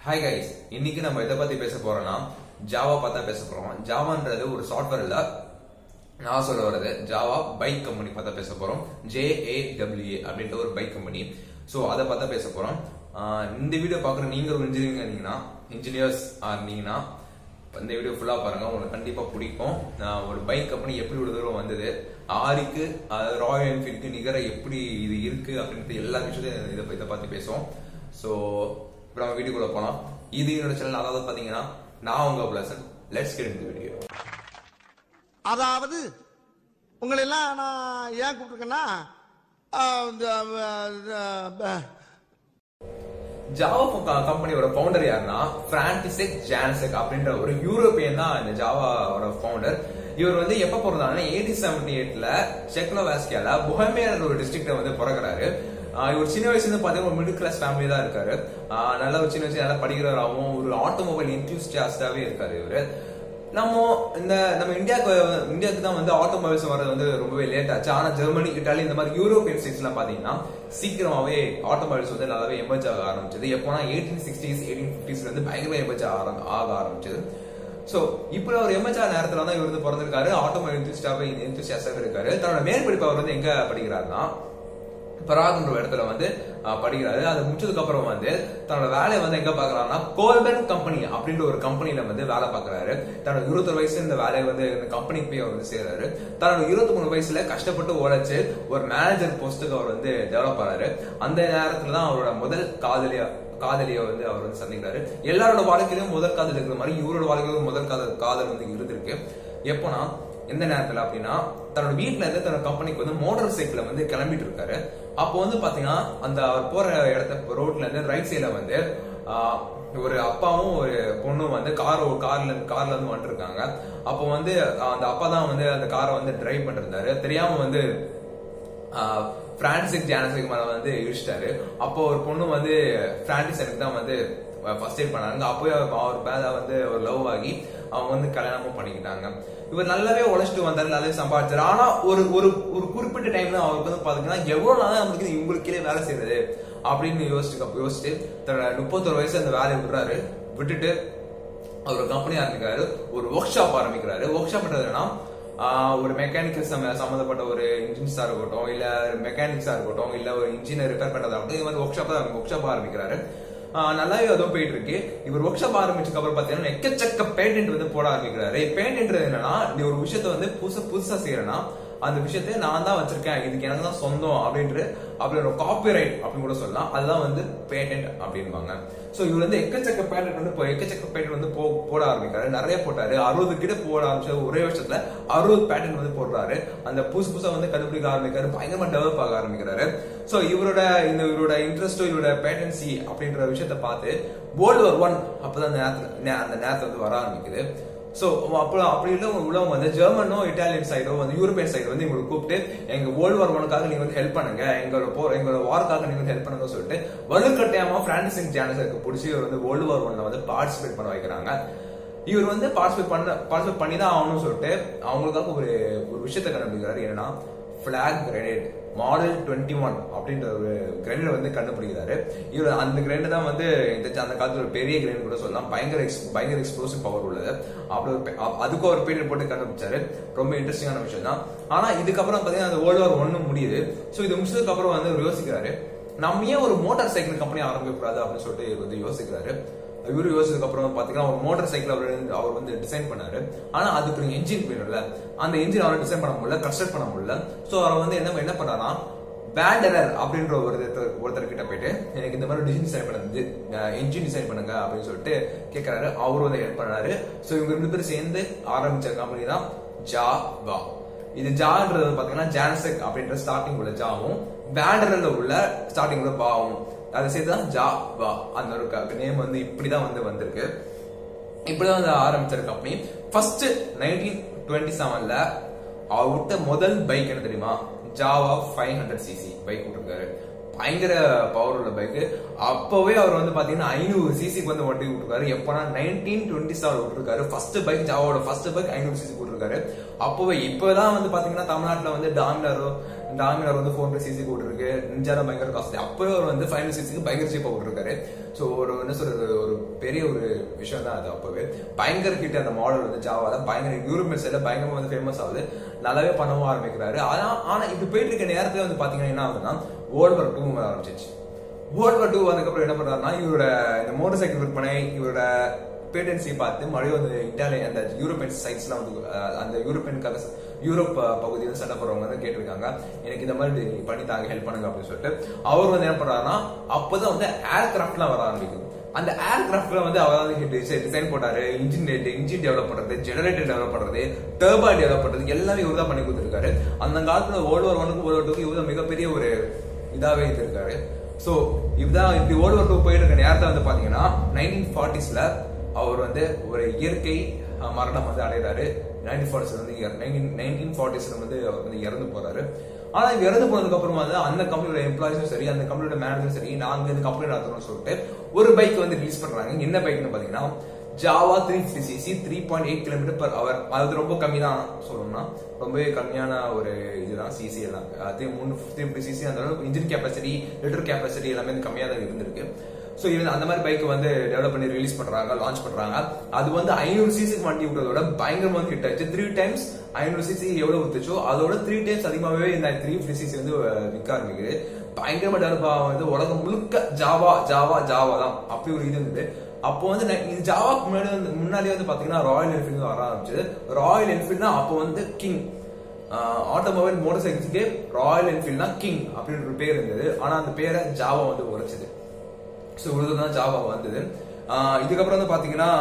hi guys இன்னைக்கு நம்ம எதை பத்தி பேச போறோம்னா ஜாவா பார்த்தா பேச போறோம் ஜாவான்றது ஒரு சாஃப்ட்வேர் இல்ல நான் சொல்ல வர்றது ஜாவா பைக் கம்பெனி பார்த்தா பேச போறோம் ஜேஏடபிள்யூஏ அப்படின்ற ஒரு பைக் கம்பெனி ஸோ அதை பார்த்தா பேச போறோம் ஆஹ் இந்த வீடியோ பார்க்குற நீங்க ஒரு இன்ஜினியரிங் இருந்தீங்கன்னா இன்ஜினியர்ஸ் இருந்தீங்கன்னா இந்த வீடியோ ஃபுல்லா பாருங்க உங்களுக்கு கண்டிப்பா பிடிக்கும் ஆஹ் ஒரு பைக் கம்பெனி எப்படி இவ்வளவு தூரம் வந்தது ஆரிக்கு ராயல் என்ஃபீல்டுக்கு நிகர எப்படி இது இருக்கு அப்படின்ட்டு எல்லா விஷயத்தையும் இதை இதை பத்தி பேசுவோம் ஸோ இப்போ நம்ம வீடியோக்குள்ள போலாம் இது என்னோட சேனல் அதாவது பாத்தீங்கன்னா நான் உங்க பிளசன் லெட்ஸ் கெட் இந்த வீடியோ அதாவது உங்களை எல்லாம் நான் ஏன் கூப்பிட்டுருக்கேன்னா ஆ, இந்த, ஆ, ஆ, ஜாவா கம்பெனியோட ஃபவுண்டர் யாருன்னா பிரான்டிசெக் ஜான்செக் அப்படின்ற ஒரு யூரோப்பியன் தான் இந்த ஜாவாவோட ஃபவுண்டர் இவர் வந்து எப்ப பிறந்தாருன்னா எயிட்டீன் செவன்டி எயிட்ல செக்னோவாஸ்கியால புஹமியர் ஒரு டிஸ்ட்ரிக்ட்ல வந்து பிறகுறாரு ஆஹ் இவர் சின்ன வயசுல இருந்து பாத்தீங்கன்னா ஒரு மிடில் கிளாஸ் ஃபேமிலி தான் இருக்காரு ஆஹ் நல்ல ஒரு சின்ன வயசுல நல்லா படிக்கிறவராகவும் ஒரு ஆட்டோமொபைல் இன்ட்யூஸ்டாவே இருக்காரு இவரு நம்ம இந்த நம்ம இந்தியாவுக்கு இந்தியாவுக்கு தான் வந்து ஆட்டோமொபைல்ஸ் வர்றது வந்து ரொம்பவே லேட் ஆச்சு ஆனா ஜெர்மனி இட்டாலி இந்த மாதிரி யூரோப்பியன் ஸ்டேட்ஸ் எல்லாம் பாத்தீங்கன்னா சீக்கிரமாவே ஆட்டோமொபைல்ஸ் வந்து நல்லாவே எமர்ஜ் ஆக ஆரம்பிச்சது எப்போனா எயிட்டீன் சிக்ஸ்டீஸ் எயிட்டீன் பிப்டிஸ்ல இருந்து பயங்கரமா எமர்ஜ் ஆக ஆரம்பிச்சது சோ இப்படி அவர் எம்எச்ஆ நேரத்துல தான் இவர் வந்து பிறந்திருக்காரு ஆட்டோமொபைல் இன்ட்யூஸ்டாவே இன்ட்யூஸ்டாவே இருக்காரு தன்னோட மேற்படிப்பு அவர் வந்து எங்க படிக்கிறாருன்னா பராக்ன்ற இடத்துல வந்து அஹ், படிக்கிறாரு அது முடிச்சதுக்கு அப்புறம் வந்து தன்னோட வேலையை வந்து எங்க பாக்குறாருன்னா கோல்பன் கம்பெனி அப்படின்ற ஒரு கம்பெனில வந்து வேலை பாக்குறாரு தன்னோட இருபத்தொரு வயசுல இந்த வேலையை வந்து இந்த கம்பெனிக்கு போய் அவர் வந்து செய்யறாரு தன்னோட இருபத்தி மூணு வயசுல கஷ்டப்பட்டு உழைச்சு ஒரு மேனேஜர் போஸ்ட்டுக்கு அவர் வந்து டெவலப் ஆறாரு அந்த நேரத்துல தான் அவரோட முதல் காதலியா காதலியை வந்து அவர் வந்து சந்திக்கிறாரு எல்லாரோட வாழ்க்கையிலும் முதல் காதல் இருக்கிற மாதிரி இவரோட வாழ்க்கையிலும் முதல் காதல் காதல் வந்து இருந்திருக்கு எப்போனா எந்த நேரத்துல அப்படின்னா தன்னோட வீட்ல இருந்து தன்னோட கம்பெனிக்கு வந்து மோட்டார் சைக்கிள்ல வந்து கிளம்பிட்டு இருக்காரு அப்போ வந்து பாத்தீங்கன்னா அந்த அவர் போற இடத்த ரோட்ல இருந்து ரைட் சைட்ல வந்து ஆஹ், ஒரு அப்பாவும் ஒரு பொண்ணும் வந்து கார் கார்ல கார்ல இருந்து வந்துருக்காங்க அப்போ வந்து அந்த அப்பா தான் வந்து அந்த காரை வந்து டிரைவ் பண்ணிருந்தாரு தெரியாம வந்து ஆஹ் பிரான்சிக் ஜானசிக் மேல வந்து இடிச்சிட்டாரு அப்போ ஒரு பொண்ணு வந்து பிரான்சிஸ் எனக்கு தான் வந்து ஃபர்ஸ்ட் எய்ட் பண்ணாங்க அப்போயே அவர் மேல வந்து ஒரு லவ் ஆகி அவங்க வந்து கல்யாணமும் பண்ணிக்கிட்டாங்க இவர் நல்லாவே உழைச்சிட்டு வந்தாரு நல்லாவே சம்பாதிச்சாரு ஆனா ஒரு ஒரு ஒரு குறிப்பிட்ட டைம்ல அவருக்கு வந்து பாத்தீங்கன்னா எவ்வளவு நாள் நம்மளுக்கு இவங்களுக்கு கீழே வேலை செய்யறது அப்படின்னு யோசிச்சு யோசிச்சு தன்னோட முப்பத்தொரு வயசு அந்த வேலையை விடுறாரு விட்டுட்டு அவர் கம்பெனி ஆரம்பிக்கிறாரு ஒரு ஒர்க் ஷாப் ஆரம்பிக்கிறாரு ஒர்க் ஷாப் என்னன்னா ஆஹ் ஒரு மெக்கானிக்கல் சம்பந்தப்பட்ட ஒரு இன்ஜின்ஸா இருக்கட்டும் இல்ல மெக்கானிக்ஸா இருக்கட்டும் இல்ல ஒரு இன்ஜினை ரிப்பேர் பண்றதா இருக்கட்டும் இது மாதிரி ஒர்க் ஷாப் ஒர்க் ஷாப் ஆரம்பிக்கிறாரு ஆஹ் நல்லாவே அதுவும் போயிட்டு இருக்கு இவர் ஒர்க் ஷாப் ஆரம்பிச்சதுக்கு அப்புறம் பாத்தீங்கன்னா எக்கச்சக்க பேட்டன்ட் வந்து போட ஆரம்பிக்கிறாரு பேட்டன்ட் என்னன்னா நீ ஒரு விஷயத்த வந்து புதுசா புதுசா செய்யறனா அந்த விஷயத்தை நான் தான் வச்சிருக்கேன் இதுக்கு எனக்கு தான் சொந்தம் அப்படின்ட்டு அப்படின்ற காப்பிரைட் அப்படின்னு கூட சொல்லலாம் அதுதான் வந்து பேட்டன்ட் அப்படின்பாங்க சோ இவர் வந்து எக்கச்சக்க பேட்டன்ட் வந்து இப்போ எக்கச்சக்க பேட்டன்ட் வந்து போ போட ஆரம்பிக்கிறாரு நிறைய போட்டாரு அறுபது கிட்ட போட ஆரம்பிச்சாரு ஒரே வருஷத்துல அறுபது பேட்டன்ட் வந்து போடுறாரு அந்த புதுசு புதுசா வந்து கண்டுபிடிக்க ஆரம்பிக்கிறாரு பயங்கரமா டெவலப் ஆக ஆரம்பிக்கிறாரு சோ இவரோட இந்த இவரோட இன்ட்ரெஸ்டோ இவரோட பேட்டன்சி அப்படின்ற விஷயத்த பார்த்து வேர்ல்டு வார் ஒன் அப்பதான் அந்த நேரத்துல நே- அந்த நேரத்துல வந்து வர ஆரம்பிக்குது சோ அப்போ அப்படி இல்ல உள்ளவங்க வந்து ஜெர்மனோ இட்டாலியன் சைடோ வந்து யூரோப்பியன் சைடு வந்து இவங்களை கூப்பிட்டு எங்க வேர்ல்டு வார் ஒனுக்காக நீங்க வந்து ஹெல்ப் பண்ணுங்க எங்களோட போர் எங்களோட வார்க்காக நீங்க வந்து ஹெல்ப் பண்ணுங்க சொல்லிட்டு வலுக்கட்டாயமா பிரான்சிஸ் சிங் ஜானசருக்கு பிடிச்சி இவர் வந்து வேர்ல்டு வார் ஒன்ல வந்து பார்ட்டிசிபேட் பண்ண வைக்கிறாங்க இவர் வந்து பார்ட்டிசிபேட் பண்ண பார்ட்டிசிபேட் பண்ணி தான் ஆகணும்னு சொல்லிட்டு அவங்களுக்காக ஒரு ஒரு விஷயத்தை கண்டுபிடிக்கிறாரு என்னன்னா black grenade model twenty one அப்படின்ற ஒரு கிரைண்டர் வந்து கண்டுபிடிக்கிறாரு இவர் அந்த கிரைண்டர் தான் வந்து இந்த அந்த காலத்துல ஒரு பெரிய கிரைண்டர் கூட சொல்லலாம் பயங்கர ex- பயங்கர எக்ஸ்ப்ளோசிவ் பவர் உள்ளது அப்படி ஒரு பெ- அ- அதுக்கு ஒரு பேர் போட்டு கண்டுபிடிச்சாரு ரொம்ப இன்ட்ரெஸ்டிங்கான விஷயம் தான் ஆனா இதுக்கப்புறம் பாத்தீங்கன்னா அந்த வேர்ல்டு வார் ஒன்னு முடியுது சோ இது முடிச்சதுக்கு அப்புறம் வந்து இவர் யோசிக்கிறாரு நம்ம ஏன் ஒரு மோட்டார் சைக்கிள் கம்பெனி ஆரம்பிக்க கூடாது அப்படின்னு சொல்லிட்டு இவர் வந்து யோசிக்கிறாரு இவரு யோசிச்சதுக்கு அப்புறம் பாத்தீங்கன்னா ஒரு மோட்டார் சைக்கிள் அவர் வந்து- அவர் வந்து டிசைன் பண்ணாரு ஆனா அதுக்கு ஒரு என்ஜின் வேணும்ல அந்த என்ஜின் அவரை டிசைன் பண்ண முடியல கன்ஸ்ட்ரக்ட் பண்ண முடியல சோ அவர் வந்து என்ன என்ன பண்ணாரா பேண்டரர் அப்படின்ற ஒரு ஒருத்தர் கிட்ட போயிட்டு எனக்கு இந்த மாதிரி டிசைன் டிசைன் பண்ணுது என்ஜின் டிசைன் பண்ணுங்க அப்படின்னு சொல்லிட்டு கேட்கறாரு அவரும் வந்து ஹெல்ப் பண்ணாரு சோ இவங்க ரெண்டு பேரும் சேர்ந்து ஆரம்பிச்ச கம்பெனி தான் ஜாவா இது ஜான்றது வந்து பாத்தீங்கன்னா ஜான்செக் அப்படின்ற ஸ்டார்டிங் உள்ள ஜாவும் பேண்டரல்ல உள்ள ஸ்டார்டிங் உள்ள பாவும் அதை சேர்த்து தான் ஜா வா அந்த ஒரு நேம் வந்து இப்படிதான் வந்து வந்திருக்கு இப்படிதான் வந்து ஆரம்பிச்சிருக்க கம்பெனி ஃபர்ஸ்ட் நைன்டீன் டுவெண்ட்டி செவன்ல அவர் விட்ட முதல் பைக் என்ன தெரியுமா Jawa five hundred CC bike விட்டுருக்காரு பயங்கர பவர் உள்ள பைக் அப்பவே அவர் வந்து பாத்தீங்கன்னா ஐநூறு சிசிக்கு வந்து வண்டி விட்டுருக்காரு எப்பனா நைன்டீன் டுவெண்ட்டி செவன் விட்டுருக்காரு ஃபர்ஸ்ட் பைக் ஜாவோட ஃபர்ஸ்ட் பைக் ஐநூறு சிசி போட்டிருக்காரு அப்பவே இப்பதான் வந்து பாத்தீங்கன்னா தமிழ்நாட்டுல வந்து டாமினரோ டாமினார் வந்து ஃபோர் ஹண்ட்ரட் சிசி போட்டுருக்கு நிஞ்சாரா பயங்கர காஸ்ட்லி அப்பவே அவர் வந்து ஃபைவ் ஹண்ட்ரட் சிசிக்கு பயங்கர சீப்பா போட்டுருக்காரு ஸோ ஒரு என்ன சொல்றது ஒரு பெரிய ஒரு விஷயம் தான் அது அப்பவே பயங்கர ஹிட் அந்த மாடல் வந்து ஜாவால பயங்கர யூரோப்பியன் சைடில் பயங்கரமா வந்து ஃபேமஸ் ஆகுது நல்லாவே பண்ணவும் ஆரம்பிக்கிறாரு ஆனா ஆனா இப்படி போயிட்டு இருக்க நேரத்துல வந்து பாத்தீங்கன்னா என்ன ஆகுதுன்னா வேர்ல்டு வார் டூ ஆரம்பிச்சிச்சு வேர்ல்டு வார் டூ வந்ததுக்கப்புறம் என்ன பண்றாருன்னா இவரோட இந்த மோட்டர் சைக்கிள் விற்பனை இவரோட பேட்டன்சி பார்த்து மறுபடியும் வந்து இட்டாலிய அந்த யூரோப்பியன் சைட்ஸ்லாம் வந்து அஹ், அந்த யூரோப்பியனுக்காக யூரோப் அஹ், பகுதியில் சண்டை போடுறவங்க வந்து கேட்டிருக்காங்க எனக்கு இந்த மாதிரி பண்ணி தாங்க ஹெல்ப் பண்ணுங்க அப்படின்னு சொல்லிட்டு அவர் வந்து என்ன பண்றாருன்னா அப்பதான் வந்து ஏர்கிராஃப்ட்லாம் வர ஆரம்பிக்குது அந்த ஏர்கிராஃப்ட்ல வந்து அவர் வந்து டிசைன் போட்டாரு இன்ஜின் இன்ஜின் டெவலப் பண்றது ஜெனரேட்டர் டெவலப் பண்றது டர்பா டெவலப் பண்றது எல்லாமே இவர் தான் பண்ணி கொடுத்துருக்காரு அந்த காலத்துல வேர்ல்டு வார் ஒனுக்கு வேர்ல்டு வார் டூக்கு இவர் தான் மிகப்பெரிய ஒரு இதாவே இருந்திருக்காரு சோ இதுதான் இப்படி வேர்ல்டு வார் டூ போயிட்டு இருக்க நேரத்துல வந்து பாத்தீங்கன்னா நைன்டீன் ஃபார்ட்டிஸ்ல அவர் வந்து ஒரு இயற்கை அஹ், மரணம் வந்து அடைகிறாரு நைன்டீன் ஃபார்ட்டிஸ்ல வந்து நைன்டீன் நைன்டீன் ஃபார்ட்டிஸ்ல வந்து அவர் வந்து இறந்து போறாரு ஆனா இங்க இறந்து போனதுக்கு அப்புறமா வந்து அந்த கம்பெனியோட எம்ப்ளாயிஸும் சரி அந்த கம்பெனியோட மேனேஜரும் சரி நாங்க இந்த கம்பெனி நடத்துறோம்னு சொல்லிட்டு ஒரு பைக் வந்து ரிலீஸ் பண்றாங்க என்ன பைக்னு பாத்தீங்கன்னா Jawa three fifty CC three point eight kilometre per hour அது ரொம்ப கம்மி தான் சொல்லணும்னா ரொம்பவே கம்மியான ஒரு இதுதான் சிசி எல்லாம் அது மூணு த்ரீ ஃபிஃப்டி சிசி அந்த இன்ஜின் கெப்பாசிட்டி லிட்டர் கெப்பாசிட்டி எல்லாமே வந்து கம்மியாக தான் இருந்திருக்கு ஸோ இது அந்த மாதிரி பைக் வந்து டெவலப் பண்ணி ரிலீஸ் பண்றாங்க லான்ச் பண்றாங்க அது வந்து ஐநூறு சிசிக்கு வண்டி விட்டதோட பயங்கரமா வந்து ஹிட் ஆச்சு த்ரீ டைம்ஸ் ஐநூறு சிசி எவ்வளவு வித்துச்சோ அதோட த்ரீ டைம்ஸ் அதிகமாகவே இந்த த்ரீ ஃபிஃப்டி சிசி வந்து அஹ், விற்க ஆரம்பிக்குது பயங்கரமா டெவலப் வந்து உலகம் முழுக்க ஜாவா ஜாவா ஜாவா தான் அப்படி ஒரு இது இருந்தது அப்போ வந்து நான் இது ஜாவாக்கு முன்னாடி வந்து முன்னாடியே வந்து பாத்தீங்கன்னா ராயல் என்ஃபீல்டு வர ஆரம்பிச்சது ராயல் என்ஃபீல்ட் தான் அப்போ வந்து கிங் ஆட்டோமொபைல் மோட்டர் சைக்கிள்ஸ்க்கு ராயல் என்ஃபீல்ட் தான் கிங் அப்படின்ற ஒரு பேர் இருந்தது ஆனா அந்த பேரை ஜாவா வந்து உரைச்சது ஸோ இவ்வளவு தான் ஜாவா வந்தது ஆஹ் இதுக்கப்புறம் வந்து பாத்தீங்கன்னா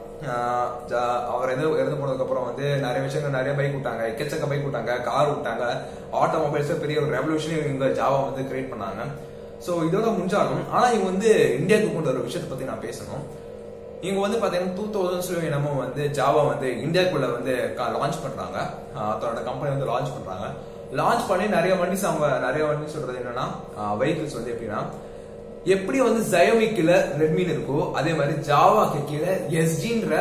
ஆஹ் ஜா- அவர் இறந்து இறந்து போனதுக்கு அப்புறம் வந்து நிறைய விஷயங்கள் நிறைய பைக் விட்டாங்க எக்கச்சக்க பைக் விட்டாங்க கார் விட்டாங்க ஆட்டோமொபைல்ஸ் பெரிய ஒரு ரெவல்யூஷன் இவங்க ஜாவா வந்து கிரியேட் பண்ணாங்க ஸோ இதோட முடிஞ்சாலும் ஆனா இவங்க வந்து இந்தியாவுக்கு கொண்டு வர விஷயத்தை பத்தி நான் பேசணும் இவங்க வந்து பாத்தீங்கன்னா டூ தௌசண்ட்ஸ்ல என்னமோ வந்து ஜாவா வந்து இந்தியாக்குள்ள வந்து லான்ச் பண்றாங்க ஆஹ் தன்னோட கம்பெனி வந்து லான்ச் பண்றாங்க லான்ச் பண்ணி நிறைய வண்டிஸ் அவங்க நிறைய வண்டி சொல்றது என்னன்னா வெஹிக்கிள்ஸ் வந்து எப்படின்னா எப்படி வந்து Xiaomi கீழே ரெட்மின்னு இருக்கோ அதே மாதிரி ஜாவாக்கு கீழே எஸ்ஜின்ற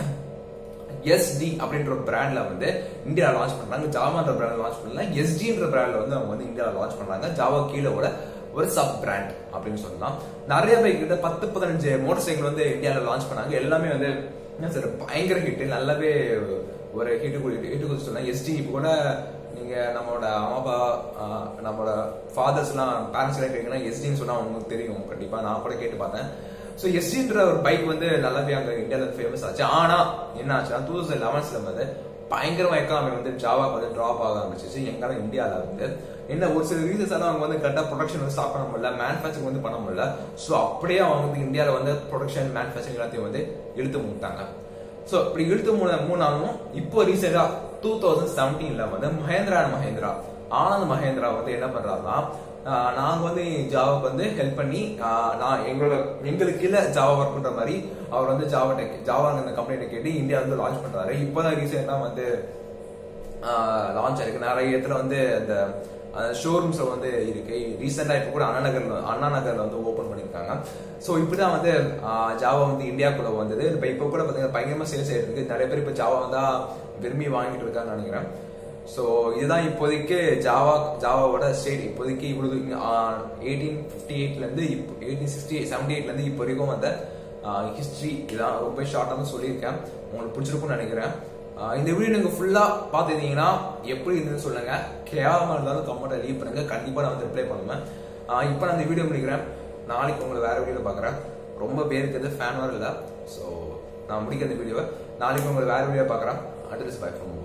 எஸ்டி அப்படின்ற ஒரு பிராண்ட்ல வந்து இந்தியாவில் லான்ச் பண்றாங்க ஜாவான்ற பிராண்ட் லான்ச் பண்ணல எஸ்டின்ற பிராண்ட்ல வந்து அவங்க வந்து இந்தியாவில் லான்ச் பண்றாங்க ஜாவா கீழோட ஒரு சப் பிராண்ட் அப்படின்னு சொல்லலாம் நிறைய பைக் கிட்ட பத்து பதினஞ்சு மோட்டார் சைக்கிள் வந்து இந்தியாவில் லான்ச் பண்ணாங்க எல்லாமே வந்து என்ன சார் பயங்கர ஹிட் நல்லாவே ஒரு ஹிட் ஹிட் கொடுத்து சொல்லலாம் எஸ்டி இப்போ கூட நீங்க நம்மளோட அம்மா அப்பா ஆஹ், நம்மளோட ஃபாதர்ஸ் எல்லாம் பேரண்ட்ஸ் எல்லாம் கேட்டீங்கன்னா எஸ்டின்னு சொன்னா உங்களுக்கு தெரியும் கண்டிப்பா நான் கூட கேட்டு பார்த்தேன் ஸோ எஸ்டின்ற ஒரு பைக் வந்து நல்லாவே அங்க இந்தியாவில் ஃபேமஸ் ஆச்சு ஆனா என்ன ஆச்சுன்னா டூ தௌசண்ட் லெவன்ஸ்ல வந்து பயங்கரமா எக்கானமி வந்து ஜாவா வந்து டிராப் ஆக ஆரம்பிச்சிச்சு எங்கால இந்தியால வந்து என்ன ஒரு சில ரீசன்ஸ் எல்லாம் அவங்க வந்து கரெக்டா ப்ரொடக்ஷன் வந்து ஸ்டாப் பண்ண முடியல மேனுஃபேக்சரிங் வந்து பண்ண முடியல ஸோ அப்படியே அவங்க வந்து இந்தியால வந்து ப்ரொடக்ஷன் மேனுஃபேக்சரிங் எல்லாத்தையும் வந்து இழுத்து மூட்டாங்க ஸோ இப்படி இழுத்து மூணு மூணாலும் இப்போ ரீசெண்டா டூ தௌசண்ட் செவன்டீன்ல வந்து மஹேந்திரா அண்ட் மஹேந்திரா ஆனந்த் மஹேந்திரா வந்து என்ன பண்றாருன்னா ஆஹ் நாங்க வந்து ஜாவாக்கு வந்து ஹெல்ப் பண்ணி ஆஹ் நான் எங்களோட எங்களுக்கு கீழே ஜாவா ஒர்க் பண்ற மாதிரி அவர் வந்து ஜாவா டெக் ஜாவா அந்த கம்பெனி கேட்டு இந்தியா வந்து லான்ச் பண்றாரு இப்போதான் ரீசெண்டா வந்து லான்ச் ஆயிருக்கு நிறைய இடத்துல வந்து அந்த ஷோரூம்ஸ்ல வந்து இருக்கு ரீசெண்டா இப்ப கூட அண்ணா நகர்ல அண்ணா நகர்ல வந்து ஓபன் பண்ணிருக்காங்க சோ இப்படிதான் வந்து ஜாவா வந்து இந்தியாக்குள்ள வந்தது இப்ப இப்ப கூட பாத்தீங்கன்னா பயங்கரமா சேல்ஸ் ஆயிட்டு இருக்கு நிறைய பேர் இப்ப ஜாவா தான் விரும்பி வாங்கிட்டு இருக்காங்கன்னு நினைக்கிறேன் சோ இதுதான் இப்போதைக்கு ஜாவா ஜாவாவோட ஸ்டேட் இப்போதைக்கு இவ்வளவு எயிட்டீன் பிப்டி எயிட்ல இருந்து இப்போ எயிட்டீன் சிக்ஸ்டி செவன்டி எயிட்ல இருந்து இப்போ வரைக்கும் வந்த ஹிஸ்டரி இதான் ரொம்ப ஷார்ட்டா தான் சொல்லியிருக்கேன் உங்களுக்கு பிடிச்சிருக்கும்னு நினைக்கிறேன் ஆஹ் இந்த வீடியோ நீங்க ஃபுல்லா பாத்துருந்தீங்கன்னா எப்படி இருந்துன்னு சொல்லுங்க கேவலமா இருந்தாலும் கமெண்ட்ல லீவ் பண்ணுங்க கண்டிப்பா நான் வந்து ரிப்ளை பண்ணுவேன் ஆஹ் இப்போ நான் இந்த வீடியோ முடிக்கிறேன் நாளைக்கு உங்களை வேற வீடியோ பாக்குறேன் ரொம்ப பேருக்கு இது ஃபேன் வர இல்ல ஸோ நான் முடிக்கிற இந்த வீடியோவை நாளைக்கு உங்களை வேற வீடியோ பாக்குறேன் அட்ரஸ் பை ஃப்ரம்